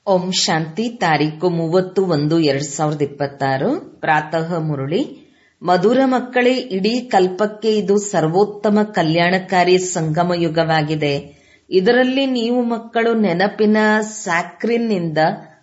ಓಂ ಶಾಂತಿ ತಾರೀಕು ಮೂವತ್ತು ಒಂದು ಎರಡ್ ಸಾವಿರದ ಇಪ್ಪತ್ತಾರು ಪ್ರಾತಃ ಮುರಳಿ ಮಧುರ ಮಕ್ಕಳೇ ಇಡೀ ಕಲ್ಪಕ್ಕೆ ಇದು ಸರ್ವೋತ್ತಮ ಕಲ್ಯಾಣಕಾರಿ ಸಂಗಮ ಯುಗವಾಗಿದೆ ಇದರಲ್ಲಿ ನೀವು ಮಕ್ಕಳು ನೆನಪಿನ ಸ್ಯಾಕ್ರಿನ್ನಿಂದ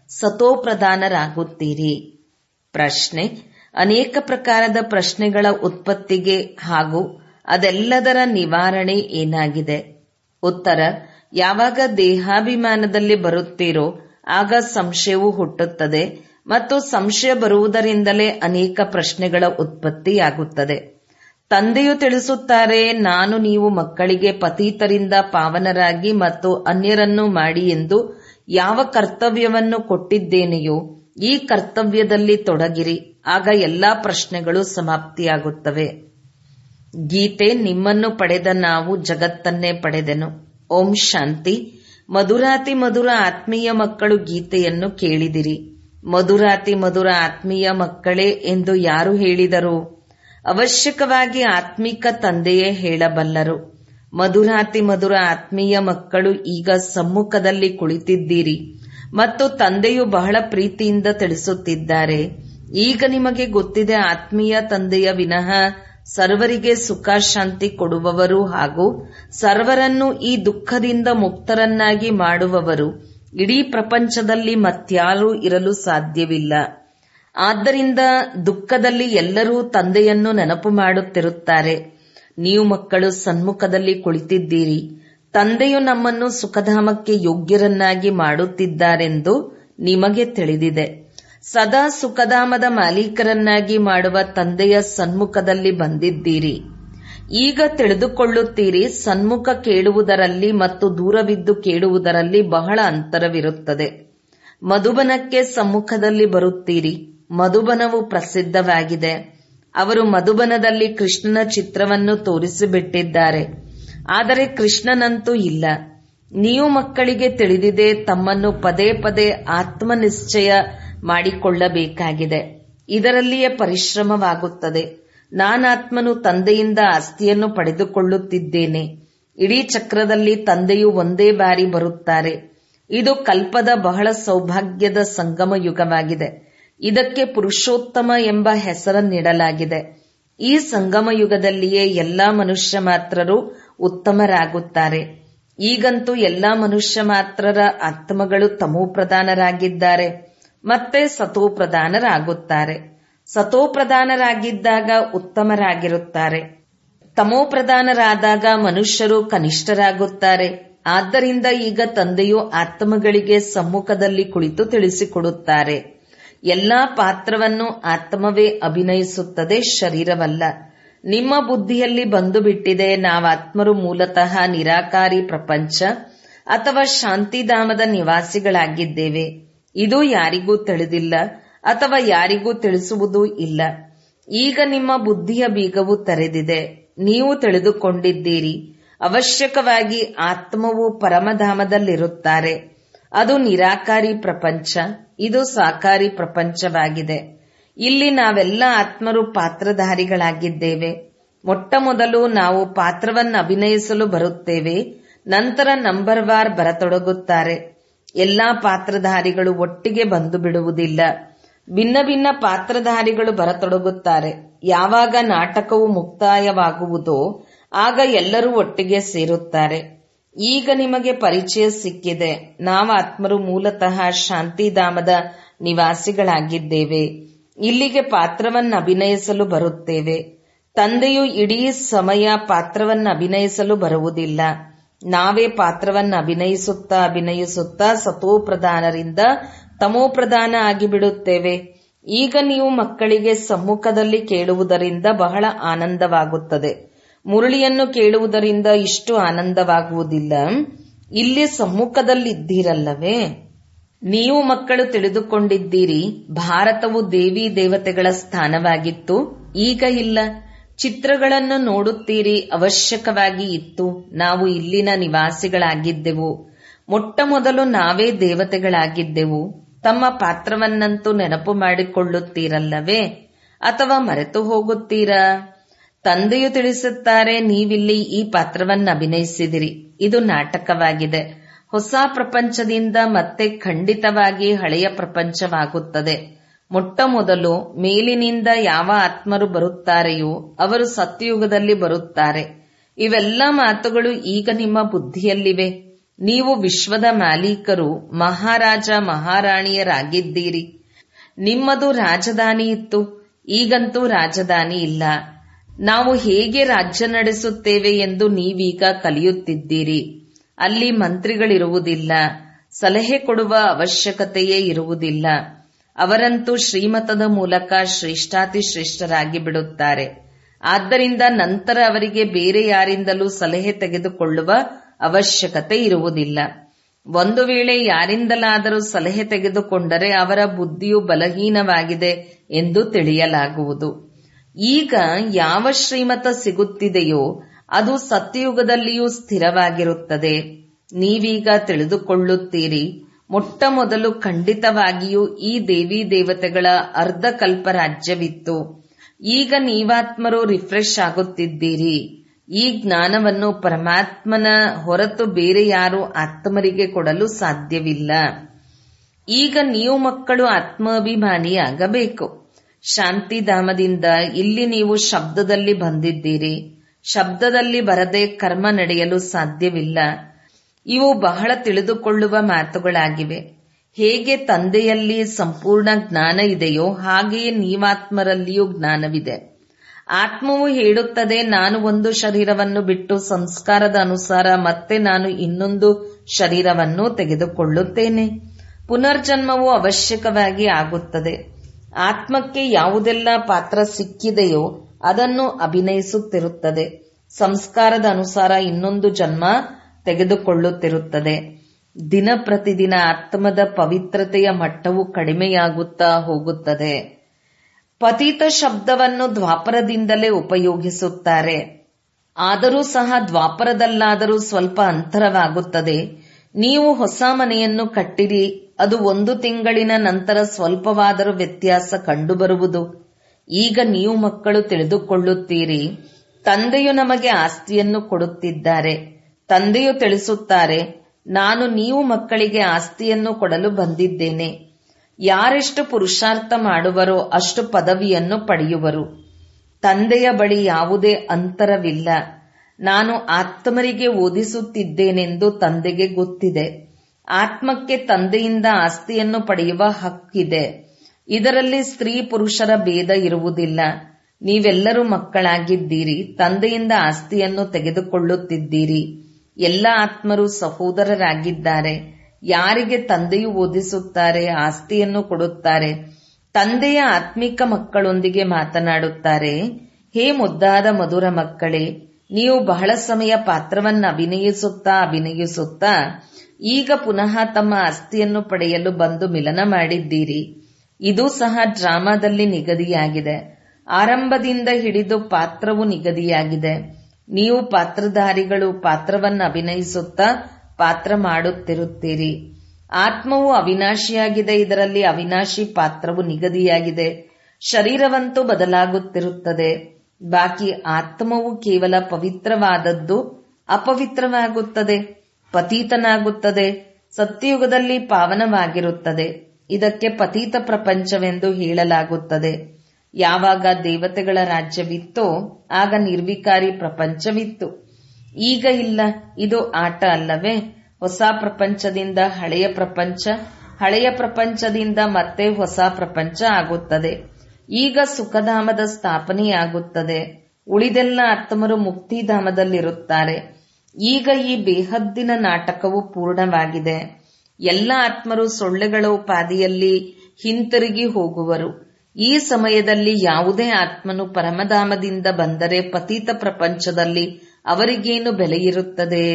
ಸತೋಪ್ರಧಾನರಾಗುತ್ತೀರಿ ಪ್ರಶ್ನೆ ಅನೇಕ ಪ್ರಕಾರದ ಪ್ರಶ್ನೆಗಳ ಉತ್ಪತ್ತಿಗೆ ಹಾಗೂ ಅದೆಲ್ಲದರ ನಿವಾರಣೆ ಏನಾಗಿದೆ ಉತ್ತರ ಯಾವಾಗ ದೇಹಾಭಿಮಾನದಲ್ಲಿ ಬರುತ್ತೀರೋ ಆಗ ಸಂಶಯವು ಹುಟ್ಟುತ್ತದೆ ಮತ್ತು ಸಂಶಯ ಬರುವುದರಿಂದಲೇ ಅನೇಕ ಪ್ರಶ್ನೆಗಳ ಉತ್ಪತ್ತಿಯಾಗುತ್ತದೆ ತಂದೆಯು ತಿಳಿಸುತ್ತಾರೆ ನಾನು ನೀವು ಮಕ್ಕಳಿಗೆ ಪತೀತರಿಂದ ಪಾವನರಾಗಿ ಮತ್ತು ಅನ್ಯರನ್ನು ಮಾಡಿ ಎಂದು ಯಾವ ಕರ್ತವ್ಯವನ್ನು ಕೊಟ್ಟಿದ್ದೇನೆಯೋ ಈ ಕರ್ತವ್ಯದಲ್ಲಿ ತೊಡಗಿರಿ ಆಗ ಎಲ್ಲಾ ಪ್ರಶ್ನೆಗಳು ಸಮಾಪ್ತಿಯಾಗುತ್ತವೆ ಗೀತೆ ನಿಮ್ಮನ್ನು ಪಡೆದ ನಾವು ಜಗತ್ತನ್ನೇ ಪಡೆದೆನು ಓಂ ಶಾಂತಿ ಮಧುರಾತಿ ಮಧುರ ಆತ್ಮೀಯ ಮಕ್ಕಳು ಗೀತೆಯನ್ನು ಕೇಳಿದಿರಿ ಮಧುರಾತಿ ಮಧುರ ಆತ್ಮೀಯ ಮಕ್ಕಳೇ ಎಂದು ಯಾರು ಹೇಳಿದರು ಅವಶ್ಯಕವಾಗಿ ಆತ್ಮಿಕ ತಂದೆಯೇ ಹೇಳಬಲ್ಲರು ಮಧುರಾತಿ ಮಧುರ ಆತ್ಮೀಯ ಮಕ್ಕಳು ಈಗ ಸಮ್ಮುಖದಲ್ಲಿ ಕುಳಿತಿದ್ದೀರಿ ಮತ್ತು ತಂದೆಯು ಬಹಳ ಪ್ರೀತಿಯಿಂದ ತಿಳಿಸುತ್ತಿದ್ದಾರೆ ಈಗ ನಿಮಗೆ ಗೊತ್ತಿದೆ ಆತ್ಮೀಯ ತಂದೆಯ ವಿನಃ ಸರ್ವರಿಗೆ ಸುಖ ಶಾಂತಿ ಕೊಡುವವರು ಹಾಗೂ ಸರ್ವರನ್ನು ಈ ದುಃಖದಿಂದ ಮುಕ್ತರನ್ನಾಗಿ ಮಾಡುವವರು ಇಡೀ ಪ್ರಪಂಚದಲ್ಲಿ ಮತ್ಯಾರೂ ಇರಲು ಸಾಧ್ಯವಿಲ್ಲ ಆದ್ದರಿಂದ ದುಃಖದಲ್ಲಿ ಎಲ್ಲರೂ ತಂದೆಯನ್ನು ನೆನಪು ಮಾಡುತ್ತಿರುತ್ತಾರೆ ನೀವು ಮಕ್ಕಳು ಸನ್ಮುಖದಲ್ಲಿ ಕುಳಿತಿದ್ದೀರಿ ತಂದೆಯು ನಮ್ಮನ್ನು ಸುಖಧಾಮಕ್ಕೆ ಯೋಗ್ಯರನ್ನಾಗಿ ಮಾಡುತ್ತಿದ್ದಾರೆಂದು ನಿಮಗೆ ತಿಳಿದಿದೆ ಸದಾ ಸುಖಧಾಮದ ಮಾಲೀಕರನ್ನಾಗಿ ಮಾಡುವ ತಂದೆಯ ಸನ್ಮುಖದಲ್ಲಿ ಬಂದಿದ್ದೀರಿ ಈಗ ತಿಳಿದುಕೊಳ್ಳುತ್ತೀರಿ ಸನ್ಮುಖ ಕೇಳುವುದರಲ್ಲಿ ಮತ್ತು ದೂರವಿದ್ದು ಕೇಳುವುದರಲ್ಲಿ ಬಹಳ ಅಂತರವಿರುತ್ತದೆ ಮಧುಬನಕ್ಕೆ ಸಮ್ಮುಖದಲ್ಲಿ ಬರುತ್ತೀರಿ ಮಧುಬನವು ಪ್ರಸಿದ್ಧವಾಗಿದೆ ಅವರು ಮಧುಬನದಲ್ಲಿ ಕೃಷ್ಣನ ಚಿತ್ರವನ್ನು ತೋರಿಸಿಬಿಟ್ಟಿದ್ದಾರೆ ಆದರೆ ಕೃಷ್ಣನಂತೂ ಇಲ್ಲ ನೀವು ಮಕ್ಕಳಿಗೆ ತಿಳಿದಿದೆ ತಮ್ಮನ್ನು ಪದೇ ಪದೇ ಆತ್ಮನಿಶ್ಚಯ ಮಾಡಿಕೊಳ್ಳಬೇಕಾಗಿದೆ ಇದರಲ್ಲಿಯೇ ಪರಿಶ್ರಮವಾಗುತ್ತದೆ ನಾನಾತ್ಮನು ತಂದೆಯಿಂದ ಆಸ್ತಿಯನ್ನು ಪಡೆದುಕೊಳ್ಳುತ್ತಿದ್ದೇನೆ ಇಡೀ ಚಕ್ರದಲ್ಲಿ ತಂದೆಯು ಒಂದೇ ಬಾರಿ ಬರುತ್ತಾರೆ ಇದು ಕಲ್ಪದ ಬಹಳ ಸೌಭಾಗ್ಯದ ಸಂಗಮ ಯುಗವಾಗಿದೆ ಇದಕ್ಕೆ ಪುರುಷೋತ್ತಮ ಎಂಬ ಹೆಸರನ್ನಿಡಲಾಗಿದೆ ಈ ಸಂಗಮ ಯುಗದಲ್ಲಿಯೇ ಎಲ್ಲಾ ಮನುಷ್ಯ ಮಾತ್ರರು ಉತ್ತಮರಾಗುತ್ತಾರೆ ಈಗಂತೂ ಎಲ್ಲಾ ಮನುಷ್ಯ ಮಾತ್ರರ ಆತ್ಮಗಳು ತಮೋಪ್ರಧಾನರಾಗಿದ್ದಾರೆ ಮತ್ತೆ ಸತೋಪ್ರಧಾನರಾಗುತ್ತಾರೆ ಸತೋಪ್ರಧಾನರಾಗಿದ್ದಾಗ ಉತ್ತಮರಾಗಿರುತ್ತಾರೆ ತಮೋಪ್ರಧಾನರಾದಾಗ ಮನುಷ್ಯರು ಕನಿಷ್ಠರಾಗುತ್ತಾರೆ ಆದ್ದರಿಂದ ಈಗ ತಂದೆಯು ಆತ್ಮಗಳಿಗೆ ಸಮ್ಮುಖದಲ್ಲಿ ಕುಳಿತು ತಿಳಿಸಿಕೊಡುತ್ತಾರೆ ಎಲ್ಲಾ ಪಾತ್ರವನ್ನು ಆತ್ಮವೇ ಅಭಿನಯಿಸುತ್ತದೆ ಶರೀರವಲ್ಲ ನಿಮ್ಮ ಬುದ್ಧಿಯಲ್ಲಿ ಬಂದು ಬಿಟ್ಟಿದೆ ನಾವಾತ್ಮರು ಮೂಲತಃ ನಿರಾಕಾರಿ ಪ್ರಪಂಚ ಅಥವಾ ಶಾಂತಿಧಾಮದ ನಿವಾಸಿಗಳಾಗಿದ್ದೇವೆ ಇದು ಯಾರಿಗೂ ತಿಳಿದಿಲ್ಲ ಅಥವಾ ಯಾರಿಗೂ ತಿಳಿಸುವುದೂ ಇಲ್ಲ ಈಗ ನಿಮ್ಮ ಬುದ್ಧಿಯ ಬೀಗವು ತೆರೆದಿದೆ ನೀವು ತಿಳಿದುಕೊಂಡಿದ್ದೀರಿ ಅವಶ್ಯಕವಾಗಿ ಆತ್ಮವು ಪರಮಧಾಮದಲ್ಲಿರುತ್ತಾರೆ ಅದು ನಿರಾಕಾರಿ ಪ್ರಪಂಚ ಇದು ಸಾಕಾರಿ ಪ್ರಪಂಚವಾಗಿದೆ ಇಲ್ಲಿ ನಾವೆಲ್ಲ ಆತ್ಮರು ಪಾತ್ರಧಾರಿಗಳಾಗಿದ್ದೇವೆ ಮೊಟ್ಟ ಮೊದಲು ನಾವು ಪಾತ್ರವನ್ನು ಅಭಿನಯಿಸಲು ಬರುತ್ತೇವೆ ನಂತರ ನಂಬರ್ ವಾರ್ ಬರತೊಡಗುತ್ತಾರೆ ಎಲ್ಲಾ ಪಾತ್ರಧಾರಿಗಳು ಒಟ್ಟಿಗೆ ಬಂದು ಬಿಡುವುದಿಲ್ಲ ಭಿನ್ನ ಭಿನ್ನ ಪಾತ್ರಧಾರಿಗಳು ಬರತೊಡಗುತ್ತಾರೆ ಯಾವಾಗ ನಾಟಕವು ಮುಕ್ತಾಯವಾಗುವುದೋ ಆಗ ಎಲ್ಲರೂ ಒಟ್ಟಿಗೆ ಸೇರುತ್ತಾರೆ ಈಗ ನಿಮಗೆ ಪರಿಚಯ ಸಿಕ್ಕಿದೆ ನಾವು ಆತ್ಮರು ಮೂಲತಃ ಶಾಂತಿಧಾಮದ ನಿವಾಸಿಗಳಾಗಿದ್ದೇವೆ ಇಲ್ಲಿಗೆ ಪಾತ್ರವನ್ನು ಅಭಿನಯಿಸಲು ಬರುತ್ತೇವೆ ತಂದೆಯು ಇಡೀ ಸಮಯ ಪಾತ್ರವನ್ನು ಅಭಿನಯಿಸಲು ಬರುವುದಿಲ್ಲ ನಾವೇ ಪಾತ್ರವನ್ನು ಅಭಿನಯಿಸುತ್ತಾ ಅಭಿನಯಿಸುತ್ತಾ ಸತೋಪ್ರಧಾನರಿಂದ ತಮೋಪ್ರಧಾನ ಆಗಿಬಿಡುತ್ತೇವೆ ಈಗ ನೀವು ಮಕ್ಕಳಿಗೆ ಸಮ್ಮುಖದಲ್ಲಿ ಕೇಳುವುದರಿಂದ ಬಹಳ ಆನಂದವಾಗುತ್ತದೆ ಮುರಳಿಯನ್ನು ಕೇಳುವುದರಿಂದ ಇಷ್ಟು ಆನಂದವಾಗುವುದಿಲ್ಲ ಇಲ್ಲಿ ಸಮ್ಮುಖದಲ್ಲಿದ್ದೀರಲ್ಲವೇ ನೀವು ಮಕ್ಕಳು ತಿಳಿದುಕೊಂಡಿದ್ದೀರಿ ಭಾರತವು ದೇವಿ ದೇವತೆಗಳ ಸ್ಥಾನವಾಗಿತ್ತು ಈಗ ಇಲ್ಲ ಚಿತ್ರಗಳನ್ನು ನೋಡುತ್ತೀರಿ ಅವಶ್ಯಕವಾಗಿ ಇತ್ತು ನಾವು ಇಲ್ಲಿನ ನಿವಾಸಿಗಳಾಗಿದ್ದೆವು ಮೊಟ್ಟ ಮೊದಲು ನಾವೇ ದೇವತೆಗಳಾಗಿದ್ದೆವು ತಮ್ಮ ಪಾತ್ರವನ್ನಂತೂ ನೆನಪು ಮಾಡಿಕೊಳ್ಳುತ್ತೀರಲ್ಲವೇ ಅಥವಾ ಮರೆತು ಹೋಗುತ್ತೀರಾ ತಂದೆಯು ತಿಳಿಸುತ್ತಾರೆ ನೀವಿಲ್ಲಿ ಈ ಪಾತ್ರವನ್ನು ಅಭಿನಯಿಸಿದಿರಿ ಇದು ನಾಟಕವಾಗಿದೆ ಹೊಸ ಪ್ರಪಂಚದಿಂದ ಮತ್ತೆ ಖಂಡಿತವಾಗಿ ಹಳೆಯ ಪ್ರಪಂಚವಾಗುತ್ತದೆ ಮೊಟ್ಟ ಮೊದಲು ಮೇಲಿನಿಂದ ಯಾವ ಆತ್ಮರು ಬರುತ್ತಾರೆಯೋ ಅವರು ಸತ್ಯಯುಗದಲ್ಲಿ ಬರುತ್ತಾರೆ ಇವೆಲ್ಲ ಮಾತುಗಳು ಈಗ ನಿಮ್ಮ ಬುದ್ಧಿಯಲ್ಲಿವೆ ನೀವು ವಿಶ್ವದ ಮಾಲೀಕರು ಮಹಾರಾಜ ಮಹಾರಾಣಿಯರಾಗಿದ್ದೀರಿ ನಿಮ್ಮದು ರಾಜಧಾನಿ ಇತ್ತು ಈಗಂತೂ ರಾಜಧಾನಿ ಇಲ್ಲ ನಾವು ಹೇಗೆ ರಾಜ್ಯ ನಡೆಸುತ್ತೇವೆ ಎಂದು ನೀವೀಗ ಕಲಿಯುತ್ತಿದ್ದೀರಿ ಅಲ್ಲಿ ಮಂತ್ರಿಗಳಿರುವುದಿಲ್ಲ ಸಲಹೆ ಕೊಡುವ ಅವಶ್ಯಕತೆಯೇ ಇರುವುದಿಲ್ಲ ಅವರಂತೂ ಶ್ರೀಮತದ ಮೂಲಕ ಶ್ರೇಷ್ಠಾತಿ ಶ್ರೇಷ್ಠರಾಗಿ ಬಿಡುತ್ತಾರೆ ಆದ್ದರಿಂದ ನಂತರ ಅವರಿಗೆ ಬೇರೆ ಯಾರಿಂದಲೂ ಸಲಹೆ ತೆಗೆದುಕೊಳ್ಳುವ ಅವಶ್ಯಕತೆ ಇರುವುದಿಲ್ಲ ಒಂದು ವೇಳೆ ಯಾರಿಂದಲಾದರೂ ಸಲಹೆ ತೆಗೆದುಕೊಂಡರೆ ಅವರ ಬುದ್ಧಿಯು ಬಲಹೀನವಾಗಿದೆ ಎಂದು ತಿಳಿಯಲಾಗುವುದು ಈಗ ಯಾವ ಶ್ರೀಮತ ಸಿಗುತ್ತಿದೆಯೋ ಅದು ಸತ್ಯಯುಗದಲ್ಲಿಯೂ ಸ್ಥಿರವಾಗಿರುತ್ತದೆ ನೀವೀಗ ತಿಳಿದುಕೊಳ್ಳುತ್ತೀರಿ ಮೊಟ್ಟ ಮೊದಲು ಖಂಡಿತವಾಗಿಯೂ ಈ ದೇವಿ ದೇವತೆಗಳ ಅರ್ಧ ಕಲ್ಪ ರಾಜ್ಯವಿತ್ತು ಈಗ ನೀವಾತ್ಮರು ರಿಫ್ರೆಶ್ ಆಗುತ್ತಿದ್ದೀರಿ ಈ ಜ್ಞಾನವನ್ನು ಪರಮಾತ್ಮನ ಹೊರತು ಬೇರೆ ಯಾರು ಆತ್ಮರಿಗೆ ಕೊಡಲು ಸಾಧ್ಯವಿಲ್ಲ ಈಗ ನೀವು ಮಕ್ಕಳು ಆತ್ಮಾಭಿಮಾನಿಯಾಗಬೇಕು ಶಾಂತಿಧಾಮದಿಂದ ಇಲ್ಲಿ ನೀವು ಶಬ್ದದಲ್ಲಿ ಬಂದಿದ್ದೀರಿ ಶಬ್ದದಲ್ಲಿ ಬರದೆ ಕರ್ಮ ನಡೆಯಲು ಸಾಧ್ಯವಿಲ್ಲ ಇವು ಬಹಳ ತಿಳಿದುಕೊಳ್ಳುವ ಮಾತುಗಳಾಗಿವೆ ಹೇಗೆ ತಂದೆಯಲ್ಲಿ ಸಂಪೂರ್ಣ ಜ್ಞಾನ ಇದೆಯೋ ಹಾಗೆಯೇ ನೀವಾತ್ಮರಲ್ಲಿಯೂ ಜ್ಞಾನವಿದೆ ಆತ್ಮವು ಹೇಳುತ್ತದೆ ನಾನು ಒಂದು ಶರೀರವನ್ನು ಬಿಟ್ಟು ಸಂಸ್ಕಾರದ ಅನುಸಾರ ಮತ್ತೆ ನಾನು ಇನ್ನೊಂದು ಶರೀರವನ್ನು ತೆಗೆದುಕೊಳ್ಳುತ್ತೇನೆ ಪುನರ್ಜನ್ಮವು ಅವಶ್ಯಕವಾಗಿ ಆಗುತ್ತದೆ ಆತ್ಮಕ್ಕೆ ಯಾವುದೆಲ್ಲ ಪಾತ್ರ ಸಿಕ್ಕಿದೆಯೋ ಅದನ್ನು ಅಭಿನಯಿಸುತ್ತಿರುತ್ತದೆ ಸಂಸ್ಕಾರದ ಅನುಸಾರ ಇನ್ನೊಂದು ಜನ್ಮ ತೆಗೆದುಕೊಳ್ಳುತ್ತಿರುತ್ತದೆ ದಿನ ಪ್ರತಿದಿನ ಆತ್ಮದ ಪವಿತ್ರತೆಯ ಮಟ್ಟವು ಕಡಿಮೆಯಾಗುತ್ತಾ ಹೋಗುತ್ತದೆ ಪತಿತ ಶಬ್ದವನ್ನು ದ್ವಾಪರದಿಂದಲೇ ಉಪಯೋಗಿಸುತ್ತಾರೆ ಆದರೂ ಸಹ ದ್ವಾಪರದಲ್ಲಾದರೂ ಸ್ವಲ್ಪ ಅಂತರವಾಗುತ್ತದೆ ನೀವು ಹೊಸ ಮನೆಯನ್ನು ಕಟ್ಟಿರಿ ಅದು ಒಂದು ತಿಂಗಳಿನ ನಂತರ ಸ್ವಲ್ಪವಾದರೂ ವ್ಯತ್ಯಾಸ ಕಂಡುಬರುವುದು ಈಗ ನೀವು ಮಕ್ಕಳು ತಿಳಿದುಕೊಳ್ಳುತ್ತೀರಿ ತಂದೆಯು ನಮಗೆ ಆಸ್ತಿಯನ್ನು ಕೊಡುತ್ತಿದ್ದಾರೆ ತಂದೆಯು ತಿಳಿಸುತ್ತಾರೆ ನಾನು ನೀವು ಮಕ್ಕಳಿಗೆ ಆಸ್ತಿಯನ್ನು ಕೊಡಲು ಬಂದಿದ್ದೇನೆ ಯಾರೆಷ್ಟು ಪುರುಷಾರ್ಥ ಮಾಡುವರೋ ಅಷ್ಟು ಪದವಿಯನ್ನು ಪಡೆಯುವರು ತಂದೆಯ ಬಳಿ ಯಾವುದೇ ಅಂತರವಿಲ್ಲ ನಾನು ಆತ್ಮರಿಗೆ ಓದಿಸುತ್ತಿದ್ದೇನೆಂದು ತಂದೆಗೆ ಗೊತ್ತಿದೆ ಆತ್ಮಕ್ಕೆ ತಂದೆಯಿಂದ ಆಸ್ತಿಯನ್ನು ಪಡೆಯುವ ಹಕ್ಕಿದೆ ಇದರಲ್ಲಿ ಸ್ತ್ರೀ ಪುರುಷರ ಭೇದ ಇರುವುದಿಲ್ಲ ನೀವೆಲ್ಲರೂ ಮಕ್ಕಳಾಗಿದ್ದೀರಿ ತಂದೆಯಿಂದ ಆಸ್ತಿಯನ್ನು ತೆಗೆದುಕೊಳ್ಳುತ್ತಿದ್ದೀರಿ ಎಲ್ಲ ಆತ್ಮರು ಸಹೋದರರಾಗಿದ್ದಾರೆ ಯಾರಿಗೆ ತಂದೆಯು ಓದಿಸುತ್ತಾರೆ ಆಸ್ತಿಯನ್ನು ಕೊಡುತ್ತಾರೆ ತಂದೆಯ ಆತ್ಮಿಕ ಮಕ್ಕಳೊಂದಿಗೆ ಮಾತನಾಡುತ್ತಾರೆ ಹೇ ಮುದ್ದಾದ ಮಧುರ ಮಕ್ಕಳೇ ನೀವು ಬಹಳ ಸಮಯ ಪಾತ್ರವನ್ನು ಅಭಿನಯಿಸುತ್ತಾ ಅಭಿನಯಿಸುತ್ತಾ ಈಗ ಪುನಃ ತಮ್ಮ ಆಸ್ತಿಯನ್ನು ಪಡೆಯಲು ಬಂದು ಮಿಲನ ಮಾಡಿದ್ದೀರಿ ಇದು ಸಹ ಡ್ರಾಮಾದಲ್ಲಿ ನಿಗದಿಯಾಗಿದೆ ಆರಂಭದಿಂದ ಹಿಡಿದು ಪಾತ್ರವು ನಿಗದಿಯಾಗಿದೆ ನೀವು ಪಾತ್ರಧಾರಿಗಳು ಪಾತ್ರವನ್ನು ಅಭಿನಯಿಸುತ್ತಾ ಪಾತ್ರ ಮಾಡುತ್ತಿರುತ್ತೀರಿ ಆತ್ಮವು ಅವಿನಾಶಿಯಾಗಿದೆ ಇದರಲ್ಲಿ ಅವಿನಾಶಿ ಪಾತ್ರವು ನಿಗದಿಯಾಗಿದೆ ಶರೀರವಂತೂ ಬದಲಾಗುತ್ತಿರುತ್ತದೆ ಬಾಕಿ ಆತ್ಮವು ಕೇವಲ ಪವಿತ್ರವಾದದ್ದು ಅಪವಿತ್ರವಾಗುತ್ತದೆ ಪತೀತನಾಗುತ್ತದೆ ಸತ್ಯಯುಗದಲ್ಲಿ ಪಾವನವಾಗಿರುತ್ತದೆ ಇದಕ್ಕೆ ಪತೀತ ಪ್ರಪಂಚವೆಂದು ಹೇಳಲಾಗುತ್ತದೆ ಯಾವಾಗ ದೇವತೆಗಳ ರಾಜ್ಯವಿತ್ತೋ ಆಗ ನಿರ್ವಿಕಾರಿ ಪ್ರಪಂಚವಿತ್ತು ಈಗ ಇಲ್ಲ ಇದು ಆಟ ಅಲ್ಲವೇ ಹೊಸ ಪ್ರಪಂಚದಿಂದ ಹಳೆಯ ಪ್ರಪಂಚ ಹಳೆಯ ಪ್ರಪಂಚದಿಂದ ಮತ್ತೆ ಹೊಸ ಪ್ರಪಂಚ ಆಗುತ್ತದೆ ಈಗ ಸುಖಧಾಮದ ಸ್ಥಾಪನೆಯಾಗುತ್ತದೆ ಉಳಿದೆಲ್ಲ ಆತ್ಮರು ಮುಕ್ತಿಧಾಮದಲ್ಲಿರುತ್ತಾರೆ ಈಗ ಈ ಬೇಹದ್ದಿನ ನಾಟಕವು ಪೂರ್ಣವಾಗಿದೆ ಎಲ್ಲ ಆತ್ಮರು ಸೊಳ್ಳೆಗಳ ಉಪಾದಿಯಲ್ಲಿ ಹಿಂತಿರುಗಿ ಹೋಗುವರು ಈ ಸಮಯದಲ್ಲಿ ಯಾವುದೇ ಆತ್ಮನು ಪರಮಧಾಮದಿಂದ ಬಂದರೆ ಪತೀತ ಪ್ರಪಂಚದಲ್ಲಿ ಅವರಿಗೇನು ಬೆಲೆಯಿರುತ್ತದೆ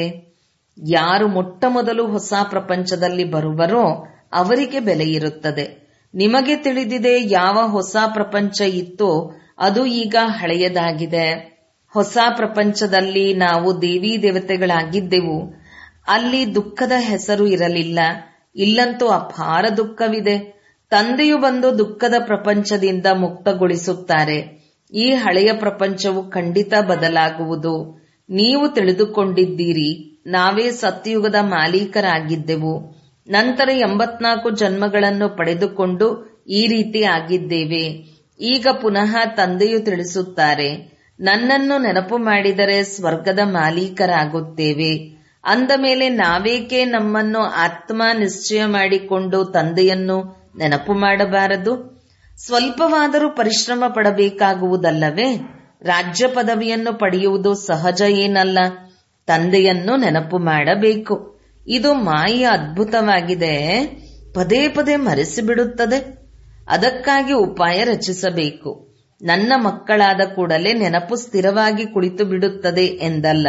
ಯಾರು ಮೊಟ್ಟ ಮೊದಲು ಹೊಸ ಪ್ರಪಂಚದಲ್ಲಿ ಬರುವರೋ ಅವರಿಗೆ ಬೆಲೆ ಇರುತ್ತದೆ ನಿಮಗೆ ತಿಳಿದಿದೆ ಯಾವ ಹೊಸ ಪ್ರಪಂಚ ಇತ್ತೋ ಅದು ಈಗ ಹಳೆಯದಾಗಿದೆ ಹೊಸ ಪ್ರಪಂಚದಲ್ಲಿ ನಾವು ದೇವಿ ದೇವತೆಗಳಾಗಿದ್ದೆವು ಅಲ್ಲಿ ದುಃಖದ ಹೆಸರು ಇರಲಿಲ್ಲ ಇಲ್ಲಂತೂ ಅಪಾರ ದುಃಖವಿದೆ ತಂದೆಯು ಬಂದು ದುಃಖದ ಪ್ರಪಂಚದಿಂದ ಮುಕ್ತಗೊಳಿಸುತ್ತಾರೆ ಈ ಹಳೆಯ ಪ್ರಪಂಚವು ಖಂಡಿತ ಬದಲಾಗುವುದು ನೀವು ತಿಳಿದುಕೊಂಡಿದ್ದೀರಿ ನಾವೇ ಸತ್ಯುಗದ ಮಾಲೀಕರಾಗಿದ್ದೆವು ನಂತರ ಎಂಬತ್ನಾಲ್ಕು ಜನ್ಮಗಳನ್ನು ಪಡೆದುಕೊಂಡು ಈ ರೀತಿ ಆಗಿದ್ದೇವೆ ಈಗ ಪುನಃ ತಂದೆಯು ತಿಳಿಸುತ್ತಾರೆ ನನ್ನನ್ನು ನೆನಪು ಮಾಡಿದರೆ ಸ್ವರ್ಗದ ಮಾಲೀಕರಾಗುತ್ತೇವೆ ಅಂದ ಮೇಲೆ ನಾವೇಕೆ ನಮ್ಮನ್ನು ಆತ್ಮ ನಿಶ್ಚಯ ಮಾಡಿಕೊಂಡು ತಂದೆಯನ್ನು ನೆನಪು ಮಾಡಬಾರದು ಸ್ವಲ್ಪವಾದರೂ ಪರಿಶ್ರಮ ಪಡಬೇಕಾಗುವುದಲ್ಲವೇ ರಾಜ್ಯ ಪದವಿಯನ್ನು ಪಡೆಯುವುದು ಸಹಜ ಏನಲ್ಲ ತಂದೆಯನ್ನು ನೆನಪು ಮಾಡಬೇಕು ಇದು ಮಾಯ ಅದ್ಭುತವಾಗಿದೆ ಪದೇ ಪದೇ ಮರೆಸಿಬಿಡುತ್ತದೆ ಅದಕ್ಕಾಗಿ ಉಪಾಯ ರಚಿಸಬೇಕು ನನ್ನ ಮಕ್ಕಳಾದ ಕೂಡಲೇ ನೆನಪು ಸ್ಥಿರವಾಗಿ ಕುಳಿತು ಬಿಡುತ್ತದೆ ಎಂದಲ್ಲ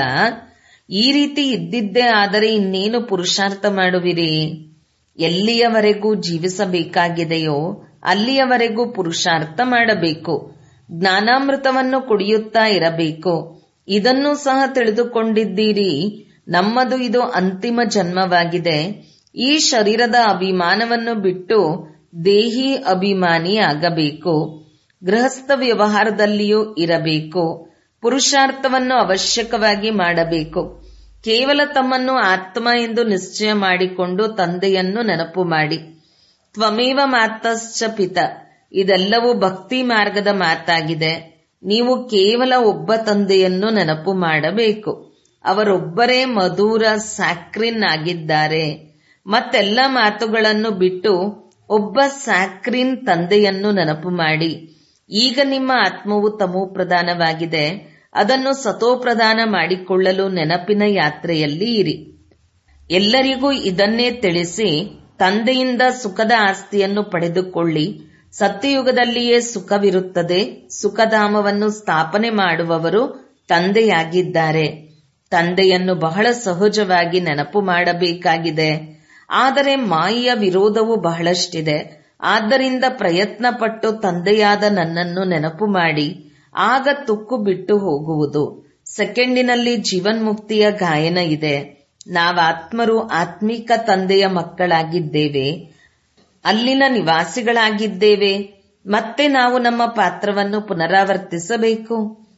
ಈ ರೀತಿ ಇದ್ದಿದ್ದೇ ಆದರೆ ಇನ್ನೇನು ಪುರುಷಾರ್ಥ ಮಾಡುವಿರಿ ಎಲ್ಲಿಯವರೆಗೂ ಜೀವಿಸಬೇಕಾಗಿದೆಯೋ ಅಲ್ಲಿಯವರೆಗೂ ಪುರುಷಾರ್ಥ ಮಾಡಬೇಕು ಜ್ಞಾನಾಮೃತವನ್ನು ಕುಡಿಯುತ್ತಾ ಇರಬೇಕು ಇದನ್ನು ಸಹ ತಿಳಿದುಕೊಂಡಿದ್ದೀರಿ ನಮ್ಮದು ಇದು ಅಂತಿಮ ಜನ್ಮವಾಗಿದೆ ಈ ಶರೀರದ ಅಭಿಮಾನವನ್ನು ಬಿಟ್ಟು ದೇಹಿ ಅಭಿಮಾನಿ ಆಗಬೇಕು ಗೃಹಸ್ಥ ವ್ಯವಹಾರದಲ್ಲಿಯೂ ಇರಬೇಕು ಪುರುಷಾರ್ಥವನ್ನು ಅವಶ್ಯಕವಾಗಿ ಮಾಡಬೇಕು ಕೇವಲ ತಮ್ಮನ್ನು ಆತ್ಮ ಎಂದು ನಿಶ್ಚಯ ಮಾಡಿಕೊಂಡು ತಂದೆಯನ್ನು ನೆನಪು ಮಾಡಿ ತ್ವಮೇವ ಮಾತಶ್ಚ ಪಿತ ಇದೆಲ್ಲವೂ ಭಕ್ತಿ ಮಾರ್ಗದ ಮಾತಾಗಿದೆ ನೀವು ಕೇವಲ ಒಬ್ಬ ತಂದೆಯನ್ನು ನೆನಪು ಮಾಡಬೇಕು ಅವರೊಬ್ಬರೇ ಮಧುರ ಸ್ಯಾಕ್ರಿನ್ ಆಗಿದ್ದಾರೆ ಮತ್ತೆಲ್ಲ ಮಾತುಗಳನ್ನು ಬಿಟ್ಟು ಒಬ್ಬ ಸ್ಯಾಕ್ರಿನ್ ತಂದೆಯನ್ನು ನೆನಪು ಮಾಡಿ ಈಗ ನಿಮ್ಮ ಆತ್ಮವು ತಮೋ ಪ್ರಧಾನವಾಗಿದೆ ಅದನ್ನು ಸತೋಪ್ರದಾನ ಮಾಡಿಕೊಳ್ಳಲು ನೆನಪಿನ ಯಾತ್ರೆಯಲ್ಲಿ ಇರಿ ಎಲ್ಲರಿಗೂ ಇದನ್ನೇ ತಿಳಿಸಿ ತಂದೆಯಿಂದ ಸುಖದ ಆಸ್ತಿಯನ್ನು ಪಡೆದುಕೊಳ್ಳಿ ಸತ್ಯಯುಗದಲ್ಲಿಯೇ ಸುಖವಿರುತ್ತದೆ ಸುಖಧಾಮವನ್ನು ಸ್ಥಾಪನೆ ಮಾಡುವವರು ತಂದೆಯಾಗಿದ್ದಾರೆ ತಂದೆಯನ್ನು ಬಹಳ ಸಹಜವಾಗಿ ನೆನಪು ಮಾಡಬೇಕಾಗಿದೆ ಆದರೆ ಮಾಯೆಯ ವಿರೋಧವು ಬಹಳಷ್ಟಿದೆ ಆದ್ದರಿಂದ ಪ್ರಯತ್ನ ಪಟ್ಟು ತಂದೆಯಾದ ನನ್ನನ್ನು ನೆನಪು ಮಾಡಿ ಆಗ ತುಕ್ಕು ಬಿಟ್ಟು ಹೋಗುವುದು ಸೆಕೆಂಡಿನಲ್ಲಿ ಜೀವನ್ಮುಕ್ತಿಯ ಗಾಯನ ಇದೆ ನಾವಾತ್ಮರು ಆತ್ಮಿಕ ತಂದೆಯ ಮಕ್ಕಳಾಗಿದ್ದೇವೆ ಅಲ್ಲಿನ ನಿವಾಸಿಗಳಾಗಿದ್ದೇವೆ ಮತ್ತೆ ನಾವು ನಮ್ಮ ಪಾತ್ರವನ್ನು ಪುನರಾವರ್ತಿಸಬೇಕು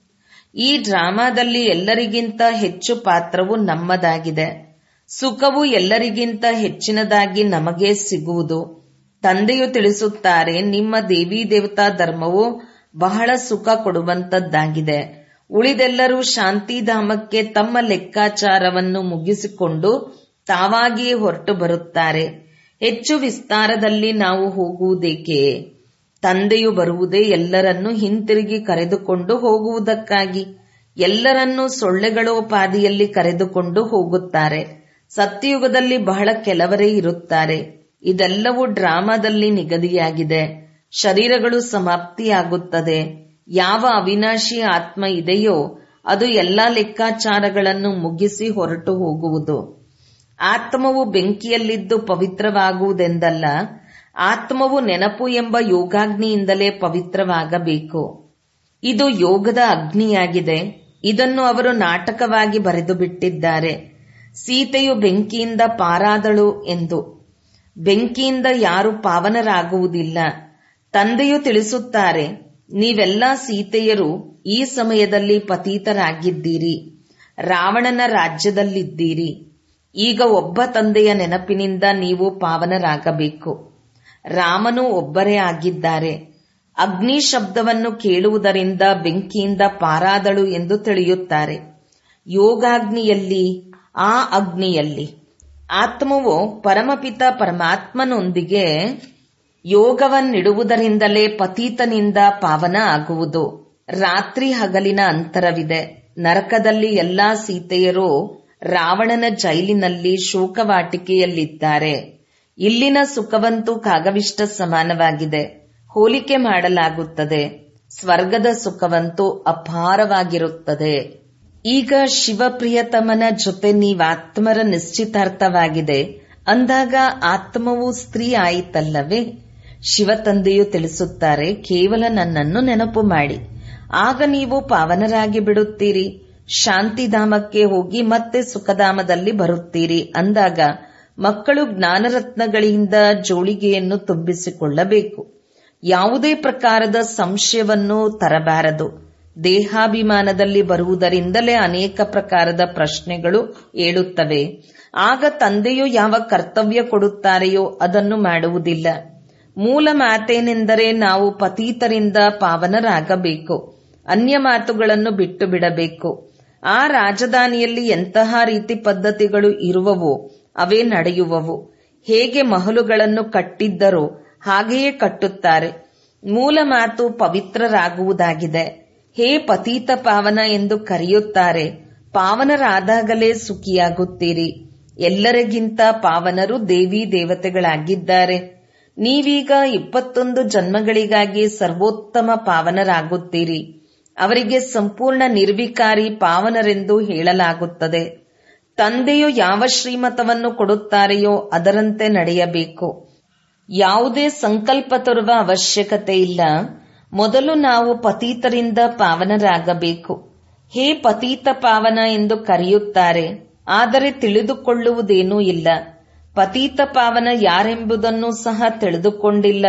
ಈ ಡ್ರಾಮಾದಲ್ಲಿ ಎಲ್ಲರಿಗಿಂತ ಹೆಚ್ಚು ಪಾತ್ರವು ನಮ್ಮದಾಗಿದೆ ಸುಖವು ಎಲ್ಲರಿಗಿಂತ ಹೆಚ್ಚಿನದಾಗಿ ನಮಗೆ ಸಿಗುವುದು ತಂದೆಯು ತಿಳಿಸುತ್ತಾರೆ ನಿಮ್ಮ ದೇವಿ ದೇವತಾ ಧರ್ಮವು ಬಹಳ ಸುಖ ಕೊಡುವಂತದ್ದಾಗಿದೆ ಉಳಿದೆಲ್ಲರೂ ಶಾಂತಿಧಾಮಕ್ಕೆ ತಮ್ಮ ಲೆಕ್ಕಾಚಾರವನ್ನು ಮುಗಿಸಿಕೊಂಡು ತಾವಾಗಿಯೇ ಹೊರಟು ಬರುತ್ತಾರೆ ಹೆಚ್ಚು ವಿಸ್ತಾರದಲ್ಲಿ ನಾವು ಹೋಗುವುದೇಕೆ ತಂದೆಯು ಬರುವುದೇ ಎಲ್ಲರನ್ನೂ ಹಿಂತಿರುಗಿ ಕರೆದುಕೊಂಡು ಹೋಗುವುದಕ್ಕಾಗಿ ಎಲ್ಲರನ್ನೂ ಸೊಳ್ಳೆಗಳೋಪಾದಿಯಲ್ಲಿ ಕರೆದುಕೊಂಡು ಹೋಗುತ್ತಾರೆ ಸತ್ಯಯುಗದಲ್ಲಿ ಬಹಳ ಕೆಲವರೇ ಇರುತ್ತಾರೆ ಇದೆಲ್ಲವೂ ಡ್ರಾಮಾದಲ್ಲಿ ನಿಗದಿಯಾಗಿದೆ ಶರೀರಗಳು ಸಮಾಪ್ತಿಯಾಗುತ್ತದೆ ಯಾವ ಅವಿನಾಶಿ ಆತ್ಮ ಇದೆಯೋ ಅದು ಎಲ್ಲಾ ಲೆಕ್ಕಾಚಾರಗಳನ್ನು ಮುಗಿಸಿ ಹೊರಟು ಹೋಗುವುದು ಆತ್ಮವು ಬೆಂಕಿಯಲ್ಲಿದ್ದು ಪವಿತ್ರವಾಗುವುದೆಂದಲ್ಲ ಆತ್ಮವು ನೆನಪು ಎಂಬ ಯೋಗಾಗ್ನಿಯಿಂದಲೇ ಪವಿತ್ರವಾಗಬೇಕು ಇದು ಯೋಗದ ಅಗ್ನಿಯಾಗಿದೆ ಇದನ್ನು ಅವರು ನಾಟಕವಾಗಿ ಬರೆದು ಬಿಟ್ಟಿದ್ದಾರೆ ಸೀತೆಯು ಬೆಂಕಿಯಿಂದ ಪಾರಾದಳು ಎಂದು ಬೆಂಕಿಯಿಂದ ಯಾರು ಪಾವನರಾಗುವುದಿಲ್ಲ ತಂದೆಯು ತಿಳಿಸುತ್ತಾರೆ ನೀವೆಲ್ಲ ಸೀತೆಯರು ಈ ಸಮಯದಲ್ಲಿ ಪತೀತರಾಗಿದ್ದೀರಿ ರಾವಣನ ರಾಜ್ಯದಲ್ಲಿದ್ದೀರಿ ಈಗ ಒಬ್ಬ ತಂದೆಯ ನೆನಪಿನಿಂದ ನೀವು ಪಾವನರಾಗಬೇಕು ರಾಮನು ಒಬ್ಬರೇ ಆಗಿದ್ದಾರೆ ಅಗ್ನಿ ಶಬ್ದವನ್ನು ಕೇಳುವುದರಿಂದ ಬೆಂಕಿಯಿಂದ ಪಾರಾದಳು ಎಂದು ತಿಳಿಯುತ್ತಾರೆ ಯೋಗಾಗ್ನಿಯಲ್ಲಿ ಆ ಅಗ್ನಿಯಲ್ಲಿ ಆತ್ಮವು ಪರಮಪಿತ ಪರಮಾತ್ಮನೊಂದಿಗೆ ಯೋಗವನ್ನಿಡುವುದರಿಂದಲೇ ಪತೀತನಿಂದ ಪಾವನ ಆಗುವುದು ರಾತ್ರಿ ಹಗಲಿನ ಅಂತರವಿದೆ ನರಕದಲ್ಲಿ ಎಲ್ಲಾ ಸೀತೆಯರು ರಾವಣನ ಜೈಲಿನಲ್ಲಿ ಶೋಕವಾಟಿಕೆಯಲ್ಲಿದ್ದಾರೆ ಇಲ್ಲಿನ ಸುಖವಂತೂ ಕಾಗವಿಷ್ಟ ಸಮಾನವಾಗಿದೆ ಹೋಲಿಕೆ ಮಾಡಲಾಗುತ್ತದೆ ಸ್ವರ್ಗದ ಸುಖವಂತೂ ಅಪಾರವಾಗಿರುತ್ತದೆ ಈಗ ಶಿವಪ್ರಿಯತಮನ ಜೊತೆ ನೀವಾತ್ಮರ ನಿಶ್ಚಿತಾರ್ಥವಾಗಿದೆ ಅಂದಾಗ ಆತ್ಮವು ಸ್ತ್ರೀ ಆಯಿತಲ್ಲವೇ ಶಿವತಂದೆಯು ತಿಳಿಸುತ್ತಾರೆ ಕೇವಲ ನನ್ನನ್ನು ನೆನಪು ಮಾಡಿ ಆಗ ನೀವು ಪಾವನರಾಗಿ ಬಿಡುತ್ತೀರಿ ಶಾಂತಿಧಾಮಕ್ಕೆ ಹೋಗಿ ಮತ್ತೆ ಸುಖಧಾಮದಲ್ಲಿ ಬರುತ್ತೀರಿ ಅಂದಾಗ ಮಕ್ಕಳು ಜ್ಞಾನರತ್ನಗಳಿಂದ ಜೋಳಿಗೆಯನ್ನು ತುಂಬಿಸಿಕೊಳ್ಳಬೇಕು ಯಾವುದೇ ಪ್ರಕಾರದ ಸಂಶಯವನ್ನು ತರಬಾರದು ದೇಹಾಭಿಮಾನದಲ್ಲಿ ಬರುವುದರಿಂದಲೇ ಅನೇಕ ಪ್ರಕಾರದ ಪ್ರಶ್ನೆಗಳು ಏಳುತ್ತವೆ ಆಗ ತಂದೆಯು ಯಾವ ಕರ್ತವ್ಯ ಕೊಡುತ್ತಾರೆಯೋ ಅದನ್ನು ಮಾಡುವುದಿಲ್ಲ ಮೂಲ ಮಾತೇನೆಂದರೆ ನಾವು ಪತೀತರಿಂದ ಪಾವನರಾಗಬೇಕು ಅನ್ಯ ಮಾತುಗಳನ್ನು ಬಿಟ್ಟು ಬಿಡಬೇಕು ಆ ರಾಜಧಾನಿಯಲ್ಲಿ ಎಂತಹ ರೀತಿ ಪದ್ಧತಿಗಳು ಇರುವವೋ ಅವೇ ನಡೆಯುವವು ಹೇಗೆ ಮಹಲುಗಳನ್ನು ಕಟ್ಟಿದ್ದರೋ ಹಾಗೆಯೇ ಕಟ್ಟುತ್ತಾರೆ ಮೂಲ ಮಾತು ಪವಿತ್ರರಾಗುವುದಾಗಿದೆ ಹೇ ಪತೀತ ಪಾವನ ಎಂದು ಕರೆಯುತ್ತಾರೆ ಪಾವನರಾದಾಗಲೇ ಸುಖಿಯಾಗುತ್ತೀರಿ ಎಲ್ಲರಿಗಿಂತ ಪಾವನರು ದೇವಿ ದೇವತೆಗಳಾಗಿದ್ದಾರೆ ನೀವೀಗ ಇಪ್ಪತ್ತೊಂದು ಜನ್ಮಗಳಿಗಾಗಿ ಸರ್ವೋತ್ತಮ ಪಾವನರಾಗುತ್ತೀರಿ ಅವರಿಗೆ ಸಂಪೂರ್ಣ ನಿರ್ವಿಕಾರಿ ಪಾವನರೆಂದು ಹೇಳಲಾಗುತ್ತದೆ ತಂದೆಯು ಯಾವ ಶ್ರೀಮತವನ್ನು ಕೊಡುತ್ತಾರೆಯೋ ಅದರಂತೆ ನಡೆಯಬೇಕು ಯಾವುದೇ ಸಂಕಲ್ಪ ತರುವ ಅವಶ್ಯಕತೆ ಇಲ್ಲ ಮೊದಲು ನಾವು ಪತೀತರಿಂದ ಪಾವನರಾಗಬೇಕು ಹೇ ಪತೀತ ಪಾವನ ಎಂದು ಕರೆಯುತ್ತಾರೆ ಆದರೆ ತಿಳಿದುಕೊಳ್ಳುವುದೇನೂ ಇಲ್ಲ ಪತೀತ ಪಾವನ ಯಾರೆಂಬುದನ್ನು ಸಹ ತಿಳಿದುಕೊಂಡಿಲ್ಲ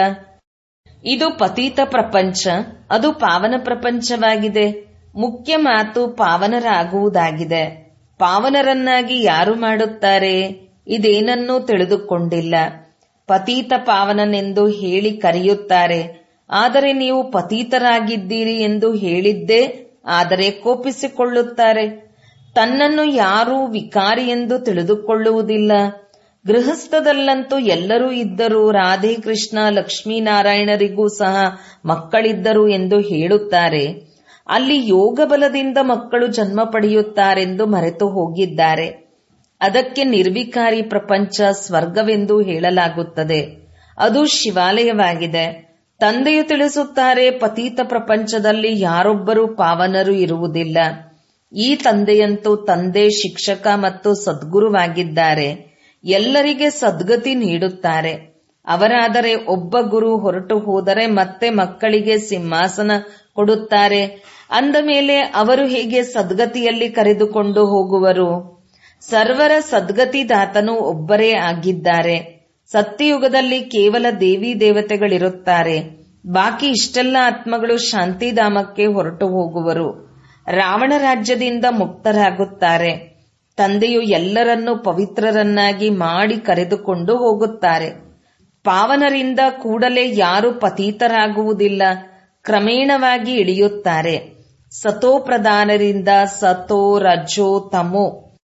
ಇದು ಪತೀತ ಪ್ರಪಂಚ ಅದು ಪಾವನ ಪ್ರಪಂಚವಾಗಿದೆ ಮುಖ್ಯ ಮಾತು ಪಾವನರಾಗುವುದಾಗಿದೆ ಪಾವನರನ್ನಾಗಿ ಯಾರು ಮಾಡುತ್ತಾರೆ ಇದೇನನ್ನೂ ತಿಳಿದುಕೊಂಡಿಲ್ಲ ಪತೀತ ಪಾವನನೆಂದು ಹೇಳಿ ಕರೆಯುತ್ತಾರೆ ಆದರೆ ನೀವು ಪತೀತರಾಗಿದ್ದೀರಿ ಎಂದು ಹೇಳಿದ್ದೇ ಆದರೆ ಕೋಪಿಸಿಕೊಳ್ಳುತ್ತಾರೆ ತನ್ನನ್ನು ಯಾರೂ ವಿಕಾರಿ ಎಂದು ತಿಳಿದುಕೊಳ್ಳುವುದಿಲ್ಲ ಗೃಹಸ್ಥದಲ್ಲಂತೂ ಎಲ್ಲರೂ ಇದ್ದರು ರಾಧೆ ಕೃಷ್ಣ ಲಕ್ಷ್ಮೀನಾರಾಯಣರಿಗೂ ಸಹ ಮಕ್ಕಳಿದ್ದರು ಎಂದು ಹೇಳುತ್ತಾರೆ ಅಲ್ಲಿ ಯೋಗ ಬಲದಿಂದ ಮಕ್ಕಳು ಜನ್ಮ ಪಡೆಯುತ್ತಾರೆಂದು ಮರೆತು ಹೋಗಿದ್ದಾರೆ ಅದಕ್ಕೆ ನಿರ್ವಿಕಾರಿ ಪ್ರಪಂಚ ಸ್ವರ್ಗವೆಂದು ಹೇಳಲಾಗುತ್ತದೆ ಅದು ಶಿವಾಲಯವಾಗಿದೆ ತಂದೆಯು ತಿಳಿಸುತ್ತಾರೆ ಪತೀತ ಪ್ರಪಂಚದಲ್ಲಿ ಯಾರೊಬ್ಬರೂ ಪಾವನರು ಇರುವುದಿಲ್ಲ ಈ ತಂದೆಯಂತೂ ತಂದೆ ಶಿಕ್ಷಕ ಮತ್ತು ಸದ್ಗುರುವಾಗಿದ್ದಾರೆ ಎಲ್ಲರಿಗೆ ಸದ್ಗತಿ ನೀಡುತ್ತಾರೆ ಅವರಾದರೆ ಒಬ್ಬ ಗುರು ಹೊರಟು ಹೋದರೆ ಮತ್ತೆ ಮಕ್ಕಳಿಗೆ ಸಿಂಹಾಸನ ಕೊಡುತ್ತಾರೆ ಅಂದ ಮೇಲೆ ಅವರು ಹೇಗೆ ಸದ್ಗತಿಯಲ್ಲಿ ಕರೆದುಕೊಂಡು ಹೋಗುವರು ಸರ್ವರ ಸದ್ಗತಿದಾತನು ಒಬ್ಬರೇ ಆಗಿದ್ದಾರೆ ಸತ್ಯಯುಗದಲ್ಲಿ ಕೇವಲ ದೇವಿ ದೇವತೆಗಳಿರುತ್ತಾರೆ ಬಾಕಿ ಇಷ್ಟೆಲ್ಲ ಆತ್ಮಗಳು ಶಾಂತಿಧಾಮಕ್ಕೆ ಹೊರಟು ಹೋಗುವರು ರಾವಣ ರಾಜ್ಯದಿಂದ ಮುಕ್ತರಾಗುತ್ತಾರೆ ತಂದೆಯು ಎಲ್ಲರನ್ನೂ ಪವಿತ್ರರನ್ನಾಗಿ ಮಾಡಿ ಕರೆದುಕೊಂಡು ಹೋಗುತ್ತಾರೆ ಪಾವನರಿಂದ ಕೂಡಲೇ ಯಾರು ಪತೀತರಾಗುವುದಿಲ್ಲ ಕ್ರಮೇಣವಾಗಿ ಇಳಿಯುತ್ತಾರೆ ಸತೋಪ್ರಧಾನರಿಂದ ಸತೋ ರಜೋ ತಮೋ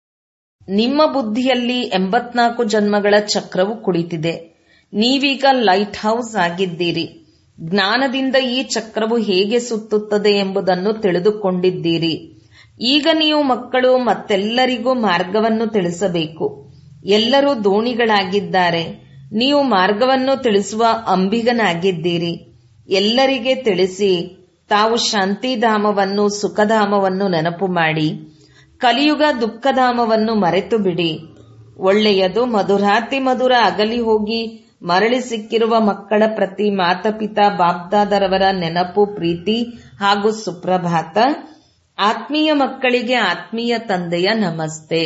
ನಿಮ್ಮ ಬುದ್ಧಿಯಲ್ಲಿ ಎಂಬತ್ನಾಲ್ಕು ಜನ್ಮಗಳ ಚಕ್ರವು ಕುಳಿತಿದೆ ನೀವೀಗ ಲೈಟ್ ಹೌಸ್ ಆಗಿದ್ದೀರಿ ಜ್ಞಾನದಿಂದ ಈ ಚಕ್ರವು ಹೇಗೆ ಸುತ್ತುತ್ತದೆ ಎಂಬುದನ್ನು ತಿಳಿದುಕೊಂಡಿದ್ದೀರಿ ಈಗ ನೀವು ಮಕ್ಕಳು ಮತ್ತೆಲ್ಲರಿಗೂ ಮಾರ್ಗವನ್ನು ತಿಳಿಸಬೇಕು ಎಲ್ಲರೂ ದೋಣಿಗಳಾಗಿದ್ದಾರೆ ನೀವು ಮಾರ್ಗವನ್ನು ತಿಳಿಸುವ ಅಂಬಿಗನಾಗಿದ್ದೀರಿ ಎಲ್ಲರಿಗೆ ತಿಳಿಸಿ ತಾವು ಶಾಂತಿಧಾಮವನ್ನು ಸುಖಧಾಮವನ್ನು ನೆನಪು ಮಾಡಿ ಕಲಿಯುಗ ದುಃಖಧಾಮವನ್ನು ಮರೆತು ಬಿಡಿ ಒಳ್ಳೆಯದು ಮಧುರಾತಿ ಮಧುರ ಅಗಲಿ ಹೋಗಿ ಮರಳಿ ಸಿಕ್ಕಿರುವ ಮಕ್ಕಳ ಪ್ರತಿ ಮಾತಪಿತಾ ಬಾಬ್ದಾದರವರ ನೆನಪು ಪ್ರೀತಿ ಹಾಗೂ ಸುಪ್ರಭಾತ ಆತ್ಮೀಯ ಮಕ್ಕಳಿಗೆ ಆತ್ಮೀಯ ತಂದೆಯ ನಮಸ್ತೆ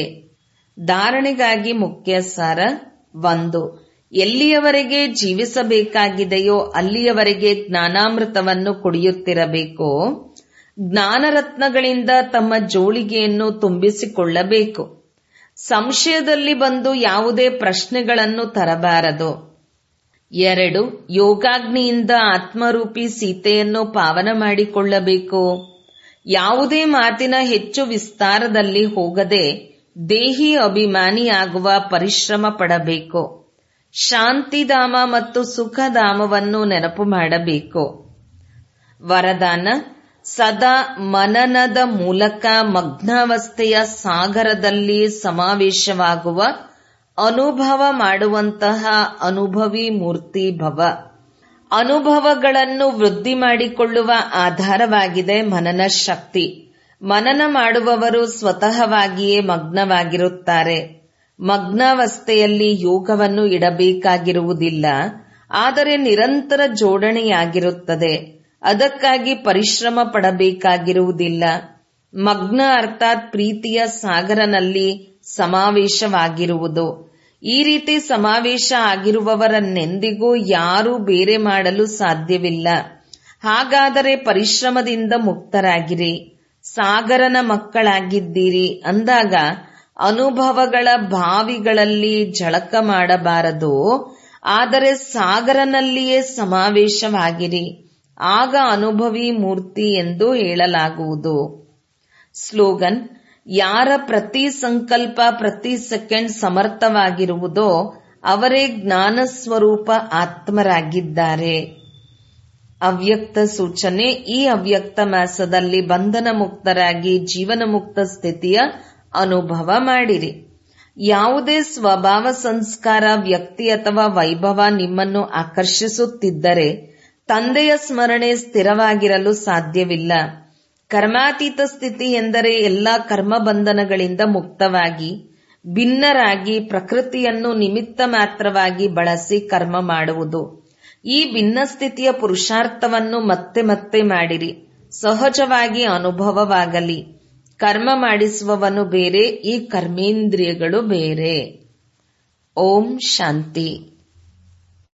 ಧಾರಣೆಗಾಗಿ ಮುಖ್ಯ ಸಾರ ಒಂದು ಎಲ್ಲಿಯವರೆಗೆ ಜೀವಿಸಬೇಕಾಗಿದೆಯೋ ಅಲ್ಲಿಯವರೆಗೆ ಜ್ಞಾನಾಮೃತವನ್ನು ಕುಡಿಯುತ್ತಿರಬೇಕು ಜ್ಞಾನರತ್ನಗಳಿಂದ ತಮ್ಮ ಜೋಳಿಗೆಯನ್ನು ತುಂಬಿಸಿಕೊಳ್ಳಬೇಕು ಸಂಶಯದಲ್ಲಿ ಬಂದು ಯಾವುದೇ ಪ್ರಶ್ನೆಗಳನ್ನು ತರಬಾರದು ಎರಡು ಯೋಗಾಗ್ನಿಯಿಂದ ಆತ್ಮರೂಪಿ ಸೀತೆಯನ್ನು ಪಾವನ ಮಾಡಿಕೊಳ್ಳಬೇಕು ಯಾವುದೇ ಮಾತಿನ ಹೆಚ್ಚು ವಿಸ್ತಾರದಲ್ಲಿ ಹೋಗದೆ ದೇಹಿ ಅಭಿಮಾನಿಯಾಗುವ ಪರಿಶ್ರಮ ಪಡಬೇಕು ಶಾಂತಿಧಾಮ ಮತ್ತು ಸುಖಧಾಮವನ್ನು ನೆನಪು ಮಾಡಬೇಕು ವರದಾನ ಸದಾ ಮನನದ ಮೂಲಕ ಮಗ್ನಾವಸ್ಥೆಯ ಸಾಗರದಲ್ಲಿ ಸಮಾವೇಶವಾಗುವ ಅನುಭವ ಮಾಡುವಂತಹ ಅನುಭವಿ ಮೂರ್ತಿ ಭವ ಅನುಭವಗಳನ್ನು ವೃದ್ಧಿ ಮಾಡಿಕೊಳ್ಳುವ ಆಧಾರವಾಗಿದೆ ಮನನ ಶಕ್ತಿ ಮನನ ಮಾಡುವವರು ಸ್ವತಃವಾಗಿಯೇ ಮಗ್ನವಾಗಿರುತ್ತಾರೆ ಮಗ್ನಾವಸ್ಥೆಯಲ್ಲಿ ಯೋಗವನ್ನು ಇಡಬೇಕಾಗಿರುವುದಿಲ್ಲ ಆದರೆ ನಿರಂತರ ಜೋಡಣೆಯಾಗಿರುತ್ತದೆ ಅದಕ್ಕಾಗಿ ಪರಿಶ್ರಮ ಪಡಬೇಕಾಗಿರುವುದಿಲ್ಲ ಮಗ್ನ ಅರ್ಥಾತ್ ಪ್ರೀತಿಯ ಸಾಗರನಲ್ಲಿ ಸಮಾವೇಶವಾಗಿರುವುದು ಈ ರೀತಿ ಸಮಾವೇಶ ಆಗಿರುವವರನ್ನೆಂದಿಗೂ ಯಾರೂ ಬೇರೆ ಮಾಡಲು ಸಾಧ್ಯವಿಲ್ಲ ಹಾಗಾದರೆ ಪರಿಶ್ರಮದಿಂದ ಮುಕ್ತರಾಗಿರಿ ಸಾಗರನ ಮಕ್ಕಳಾಗಿದ್ದೀರಿ ಅಂದಾಗ ಅನುಭವಗಳ ಬಾವಿಗಳಲ್ಲಿ ಜಳಕ ಮಾಡಬಾರದು ಆದರೆ ಸಾಗರನಲ್ಲಿಯೇ ಸಮಾವೇಶವಾಗಿರಿ ಆಗ ಅನುಭವಿ ಮೂರ್ತಿ ಎಂದು ಹೇಳಲಾಗುವುದು ಸ್ಲೋಗನ್ ಯಾರ ಪ್ರತಿ ಸಂಕಲ್ಪ ಪ್ರತಿ ಸೆಕೆಂಡ್ ಸಮರ್ಥವಾಗಿರುವುದೋ ಅವರೇ ಜ್ಞಾನ ಸ್ವರೂಪ ಆತ್ಮರಾಗಿದ್ದಾರೆ ಅವ್ಯಕ್ತ ಸೂಚನೆ ಈ ಅವ್ಯಕ್ತ ಮಾಸದಲ್ಲಿ ಬಂಧನ ಮುಕ್ತರಾಗಿ ಜೀವನ ಮುಕ್ತ ಸ್ಥಿತಿಯ ಅನುಭವ ಮಾಡಿರಿ ಯಾವುದೇ ಸ್ವಭಾವ ಸಂಸ್ಕಾರ ವ್ಯಕ್ತಿ ಅಥವಾ ವೈಭವ ನಿಮ್ಮನ್ನು ಆಕರ್ಷಿಸುತ್ತಿದ್ದರೆ ತಂದೆಯ ಸ್ಮರಣೆ ಸ್ಥಿರವಾಗಿರಲು ಸಾಧ್ಯವಿಲ್ಲ ಕರ್ಮಾತೀತ ಸ್ಥಿತಿ ಎಂದರೆ ಎಲ್ಲಾ ಕರ್ಮ ಬಂಧನಗಳಿಂದ ಮುಕ್ತವಾಗಿ ಭಿನ್ನರಾಗಿ ಪ್ರಕೃತಿಯನ್ನು ನಿಮಿತ್ತ ಮಾತ್ರವಾಗಿ ಬಳಸಿ ಕರ್ಮ ಮಾಡುವುದು ಈ ಭಿನ್ನ ಸ್ಥಿತಿಯ ಪುರುಷಾರ್ಥವನ್ನು ಮತ್ತೆ ಮತ್ತೆ ಮಾಡಿರಿ ಸಹಜವಾಗಿ ಅನುಭವವಾಗಲಿ ಕರ್ಮ ಮಾಡಿಸುವವನು ಬೇರೆ ಈ ಕರ್ಮೇಂದ್ರಿಯಗಳು ಬೇರೆ ಓಂ ಶಾಂತಿ